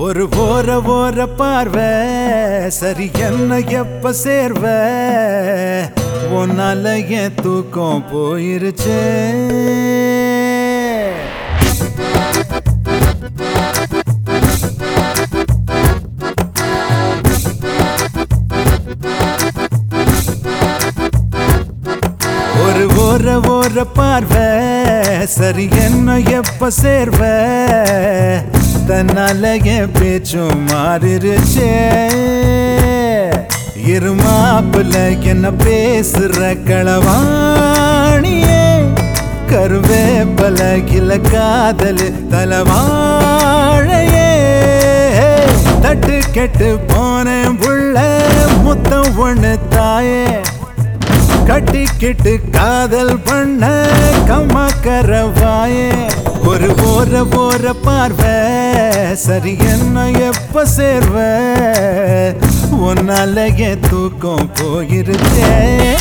ஒரு போற போற பார்வை சரி என்ன எப்ப சேர்வ உன்னால என் தூக்கம் போயிருச்சே ஒரு ஓர ஓர பார்வை சரி என்ன எப்ப சேர்வ தன்னால என் பேச்சும் மாறிருச்சே இருமாப்புல என்ன பேசுற களவாணியே கருவேப்பல கில காதல் தலவாழையே தட்டு கெட்டு போனேன் புள்ள முத்தம் ஒண்ணு தாயே கட்டிக்கிட்டு காதல் பண்ண கம்மா கரவாயே ஒரு போற போற பார்வை சரி என்ன எப்ப சேர்வ உன்னால என் தூக்கம் போயிருச்சே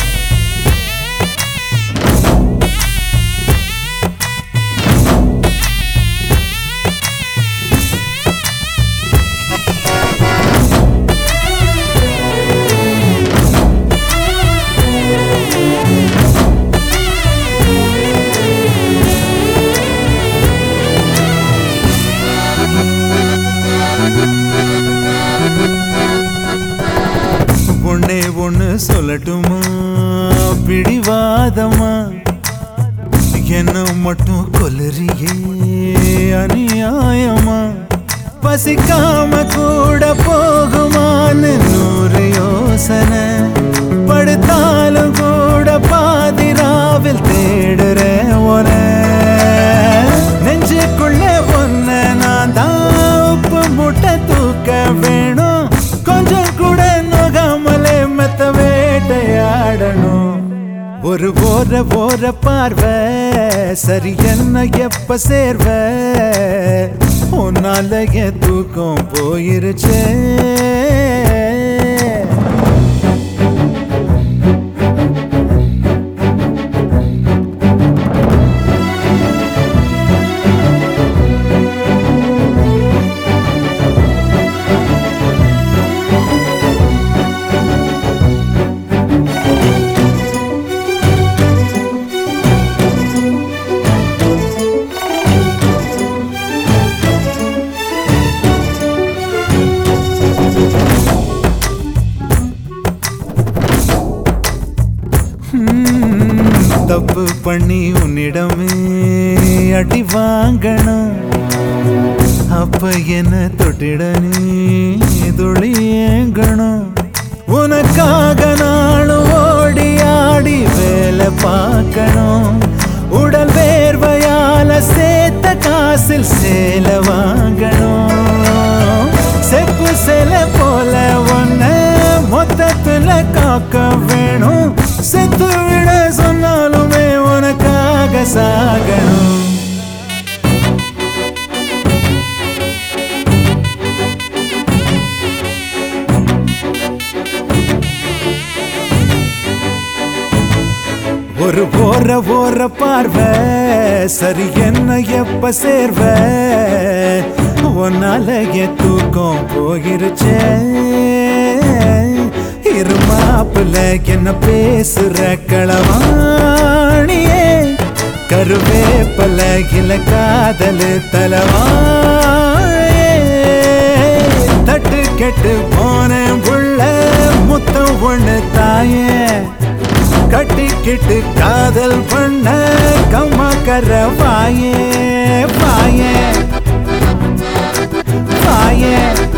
ஒன்னே ஒண்ணு சொல்லட்டுமா பிடிவாதமா என்ன மட்டும் கொல்லறியே அநியாயமா பசிக்காம கூட போகுமான்னு நூறு யோசனை படுத்தாலும் கூட பாதிராவில் தேடுறேன் உன நெஞ்சுக்குள்ள ஒன்ன நான் தான் உப்பு முட்டை தூக்க வேணும் கொஞ்சம் கூட நோகாமலே மெத்த வேட்டையாடணும் ஒரு போற போற பார்வை சரி என்ன எப்ப சேர்வ உன்னால என் தூக்கம் போயிருச்சே ம், தப்பு பண்ணி உன்னிடமே அடி வாங்கணும் அப்ப என்ன தொட்டிட நீ துளியேங்கணும் உனக்காக நாளும் ஓடி ஆடி வேலை பார்க்கணும் உடல் வேர்வையால சேர்த்த காசில் சேலை வாங்கணும் செப்பு சேலை போல ஒன்ன மொத்தத்துல காக்க வேணும் செத்து விட சொன்னாலுமே உனக்காக சாகணும் ஒரு போற போற பார்வை சரி என்ன எப்ப சேர்வ உன்னால என் தூக்கம் போயிருச்சே இருமாப்புல என்ன பேசுற களவாணியே கருவேப்பல இல காதல் தலவாயே தட்டு கெட்டு போனேன் புள்ள முத்தம் ஒண்ணு தாயே கட்டிக்கிட்டு காதல் பண்ண கம்மா கர வாயே வாயே வாயே